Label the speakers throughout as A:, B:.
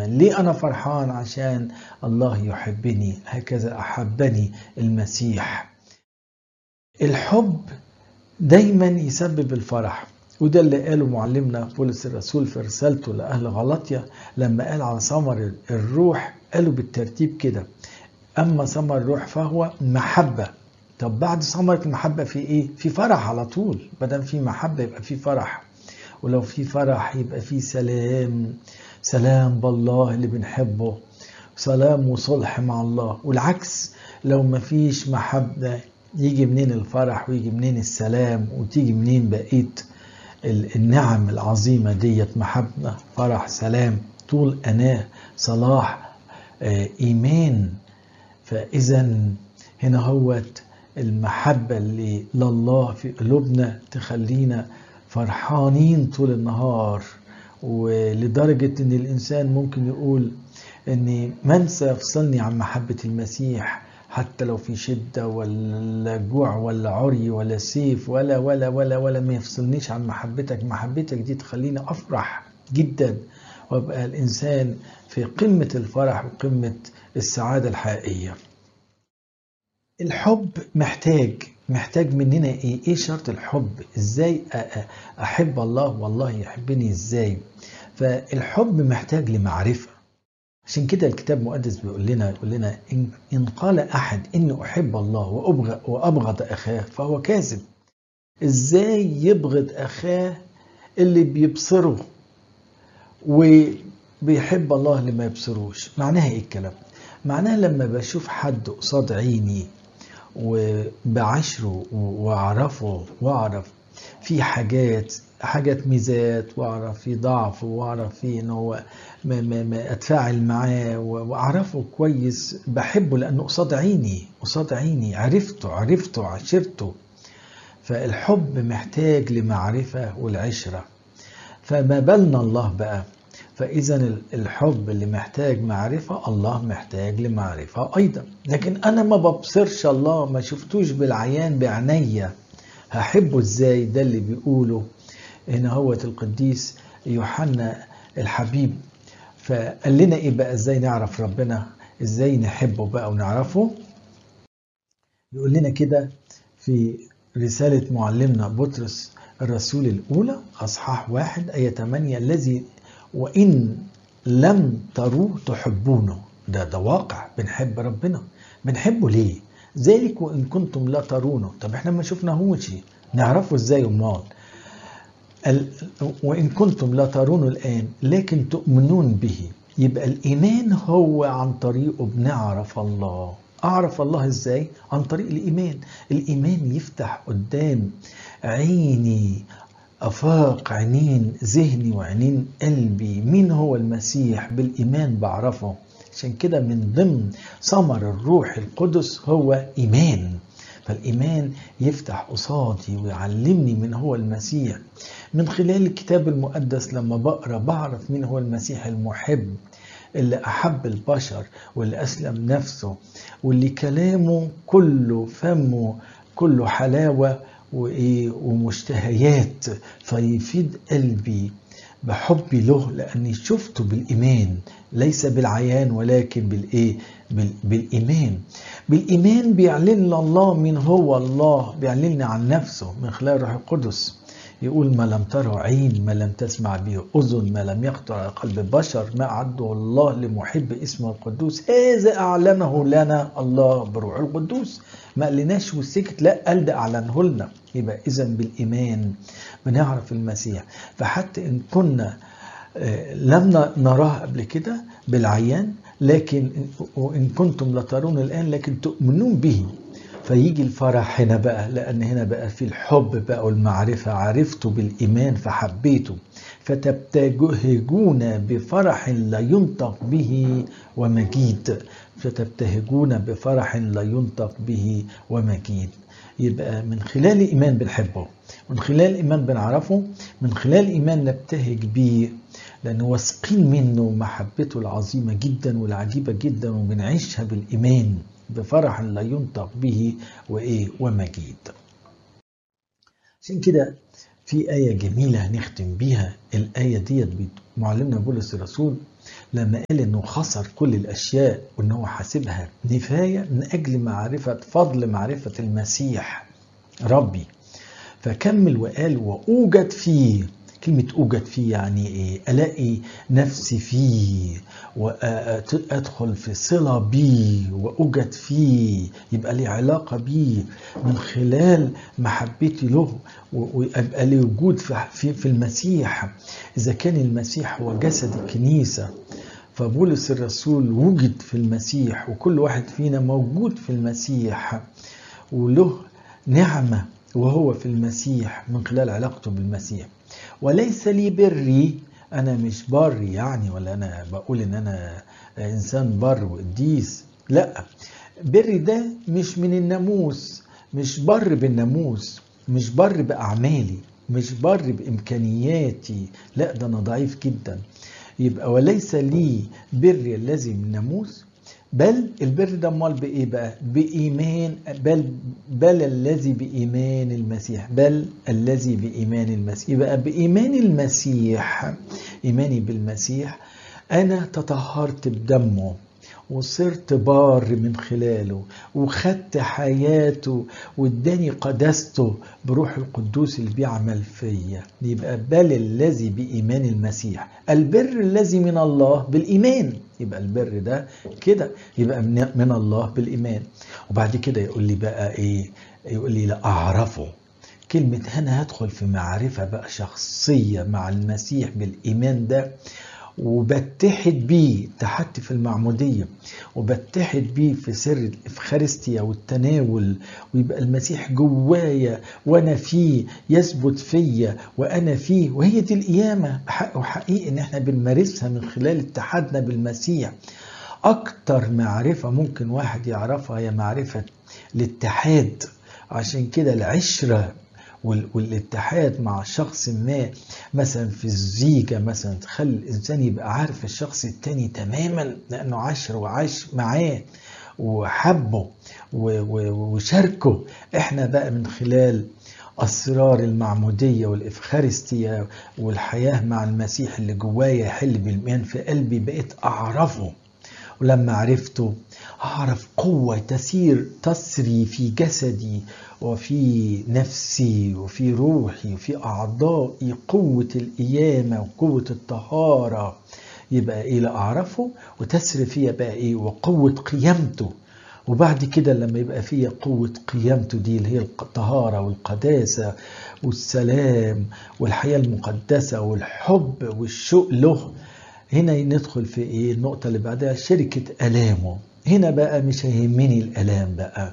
A: فرحان ليه أنا فرحان عشان الله يحبني هكذا أحبني المسيح الحب دايما يسبب الفرح وده اللي قاله معلمنا بولس الرسول في رسالته لأهل غلطية لما قال عن ثمر الروح قالوا بالترتيب كده أما ثمر الروح فهو محبة طب بعد ثمرة المحبة في إيه؟ في فرح على طول بدل في محبة يبقى في فرح ولو في فرح يبقى في سلام سلام بالله اللي بنحبه سلام وصلح مع الله والعكس لو ما فيش محبة يجي منين الفرح ويجي منين السلام وتيجي منين بقية النعم العظيمة ديت محبة فرح سلام طول أناه صلاح إيمان فإذا هنا هوت المحبة اللي لله في قلوبنا تخلينا فرحانين طول النهار ولدرجة ان الانسان ممكن يقول ان من سيفصلني عن محبة المسيح حتى لو في شدة ولا جوع ولا عري ولا سيف ولا ولا ولا ولا ما يفصلنيش عن محبتك محبتك دي تخليني افرح جدا وابقى الانسان في قمة الفرح وقمة السعادة الحقيقية الحب محتاج محتاج مننا ايه ايه شرط الحب ازاي احب الله والله يحبني ازاي فالحب محتاج لمعرفه عشان كده الكتاب المقدس بيقول لنا يقول لنا إن, ان قال احد اني احب الله وابغض وابغض اخاه فهو كاذب ازاي يبغض اخاه اللي بيبصره وبيحب الله اللي ما يبصروش معناها ايه الكلام معناها لما بشوف حد قصاد عيني وبعشره واعرفه واعرف في حاجات حاجات ميزات واعرف في ضعف واعرف في ان هو ما ما ما اتفاعل معاه واعرفه كويس بحبه لانه قصاد عيني قصاد عيني عرفته عرفته عشرته فالحب محتاج لمعرفه والعشره فما بالنا الله بقى فإذا الحب اللي محتاج معرفة الله محتاج لمعرفة أيضا لكن أنا ما ببصرش الله ما شفتوش بالعيان بعينيا هحبه إزاي ده اللي بيقوله هنا هو القديس يوحنا الحبيب فقال لنا إيه بقى إزاي نعرف ربنا إزاي نحبه بقى ونعرفه يقول لنا كده في رسالة معلمنا بطرس الرسول الأولى أصحاح واحد آية 8 الذي وإن لم تروه تحبونه ده ده واقع بنحب ربنا بنحبه ليه ذلك وإن كنتم لا ترونه طب احنا ما شفناهوش نعرفه ازاي امال وإن كنتم لا ترونه الآن لكن تؤمنون به يبقى الإيمان هو عن طريقه بنعرف الله أعرف الله إزاي؟ عن طريق الإيمان الإيمان يفتح قدام عيني أفاق عينين ذهني وعينين قلبي مين هو المسيح بالإيمان بعرفه عشان كده من ضمن ثمر الروح القدس هو إيمان فالإيمان يفتح قصادي ويعلمني من هو المسيح من خلال الكتاب المقدس لما بقرأ بعرف مين هو المسيح المحب اللي أحب البشر واللي أسلم نفسه واللي كلامه كله فمه كله حلاوة وإيه ومشتهيات فيفيد قلبي بحبي له لأني شفته بالإيمان ليس بالعيان ولكن بالإيه بال... بالإيمان بالإيمان بيعلن الله من هو الله بيعلن عن نفسه من خلال الروح القدس يقول ما لم تره عين ما لم تسمع به أذن ما لم يخطر على قلب بشر ما أعده الله لمحب اسمه القدوس هذا أعلنه لنا الله بروح القدوس ما قالناش وسكت لا قال ده أعلنه لنا يبقى إذا بالإيمان بنعرف المسيح فحتى إن كنا لم نراه قبل كده بالعيان لكن وإن كنتم لترون الآن لكن تؤمنون به فيجي الفرح هنا بقى لأن هنا بقى في الحب بقى والمعرفة عرفته بالإيمان فحبيته فتبتهجون بفرح لا ينطق به ومجيد فتبتهجون بفرح لا ينطق به ومجيد يبقى من خلال الإيمان بنحبه من خلال الإيمان بنعرفه من خلال الإيمان نبتهج بيه لأن واثقين منه محبته العظيمة جدا والعجيبة جدا وبنعيشها بالإيمان بفرح لا ينطق به وإيه ومجيد عشان كده في آية جميلة هنختم بيها الآية ديت معلمنا بولس الرسول لما قال انه خسر كل الاشياء وان هو حاسبها نفايه من اجل معرفه فضل معرفه المسيح ربي فكمل وقال واوجد فيه كلمة أوجد فيه يعني إيه؟ ألاقي نفسي فيه وأدخل في صلة بيه وأوجد فيه يبقى لي علاقة بيه من خلال محبتي له ويبقى لي وجود في, في المسيح إذا كان المسيح هو جسد الكنيسة فبولس الرسول وجد في المسيح وكل واحد فينا موجود في المسيح وله نعمة وهو في المسيح من خلال علاقته بالمسيح وليس لي بري انا مش بر يعني ولا انا بقول ان انا انسان بر وقديس لا بري ده مش من الناموس مش بر بالناموس مش بر باعمالي مش بر بامكانياتي لا ده انا ضعيف جدا يبقى وليس لي بري الذي من الناموس بل البر ده امال بايه بقى؟ بايمان بل بل الذي بايمان المسيح بل الذي بايمان المسيح يبقى بايمان المسيح ايماني بالمسيح انا تطهرت بدمه وصرت بار من خلاله وخدت حياته واداني قداسته بروح القدوس اللي بيعمل فيا يبقى بل الذي بإيمان المسيح البر الذي من الله بالإيمان يبقى البر ده كده يبقى من الله بالإيمان وبعد كده يقول لي بقى إيه يقول لي لا أعرفه كلمة أنا هدخل في معرفة بقى شخصية مع المسيح بالإيمان ده وبتحد بيه اتحدت في المعمودية وبتحد بيه في سر الإفخارستيا والتناول ويبقى المسيح جوايا وأنا فيه يثبت فيا وأنا فيه وهي دي القيامة بحق وحقيقي إن احنا بنمارسها من خلال اتحادنا بالمسيح أكتر معرفة ممكن واحد يعرفها هي معرفة الاتحاد عشان كده العشرة والاتحاد مع شخص ما مثلا في الزيجة مثلا تخلي الإنسان يبقى عارف الشخص التاني تماما لأنه عاشر وعاش معاه وحبه وشاركه احنا بقى من خلال أسرار المعمودية والإفخارستية والحياة مع المسيح اللي جوايا يحل بالإيمان في قلبي بقيت أعرفه ولما عرفته أعرف قوة تسير تسري في جسدي وفي نفسي وفي روحي وفي أعضائي قوة القيامة وقوة الطهارة يبقى إيه لا أعرفه وتسري فيا بقى إيه وقوة قيامته وبعد كده لما يبقى فيا قوة قيامته دي اللي هي الطهارة والقداسة والسلام والحياة المقدسة والحب والشوق له هنا ندخل في ايه النقطة اللي بعدها شركة ألامه هنا بقى مش هيهمني الألام بقى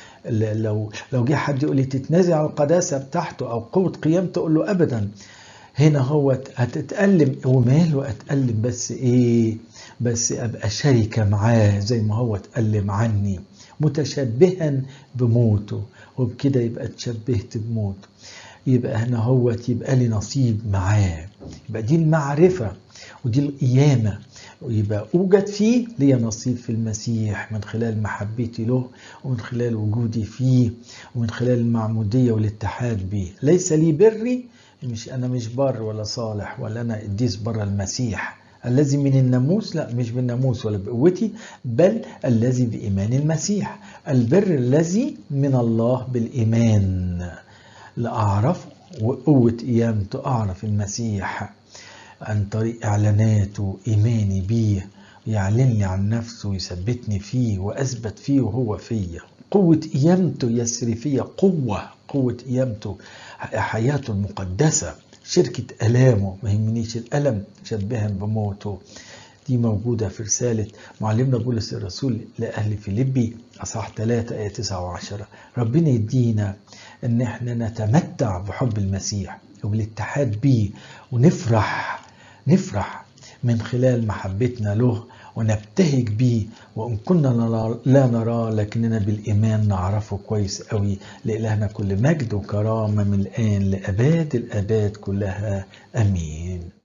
A: لو لو جه حد يقول لي تتنازع عن القداسة بتاعته أو قوة قيامته أقول له أبدا هنا هو هتتألم وماله أتألم بس إيه بس أبقى شركة معاه زي ما هو اتألم عني متشبها بموته وبكده يبقى اتشبهت بموته يبقى هنا هو يبقى لي نصيب معاه يبقى دي المعرفة ودي القيامة ويبقى أوجد فيه لي نصيب في المسيح من خلال محبتي له ومن خلال وجودي فيه ومن خلال المعمودية والاتحاد به ليس لي بري مش أنا مش بر ولا صالح ولا أنا قديس بر المسيح الذي من الناموس لا مش بالناموس ولا بقوتي بل الذي بإيمان المسيح البر الذي من الله بالإيمان لأعرفه وقوة قيامته أعرف المسيح عن طريق إعلاناته إيماني بيه يعلن لي عن نفسه ويثبتني فيه وأثبت فيه وهو فيا قوة قيامته يسري فيا قوة قوة قيامته حياته المقدسة شركة ألامه ما يهمنيش الألم شبها بموته دي موجودة في رسالة معلمنا بولس الرسول لأهل فيليبي أصحاح 3 آية 9 و10 ربنا يدينا إن احنا نتمتع بحب المسيح وبالاتحاد بيه ونفرح نفرح من خلال محبتنا له ونبتهج بيه وإن كنا لا نراه لكننا بالإيمان نعرفه كويس قوي لإلهنا كل مجد وكرامة من الآن لأباد الآباد كلها أمين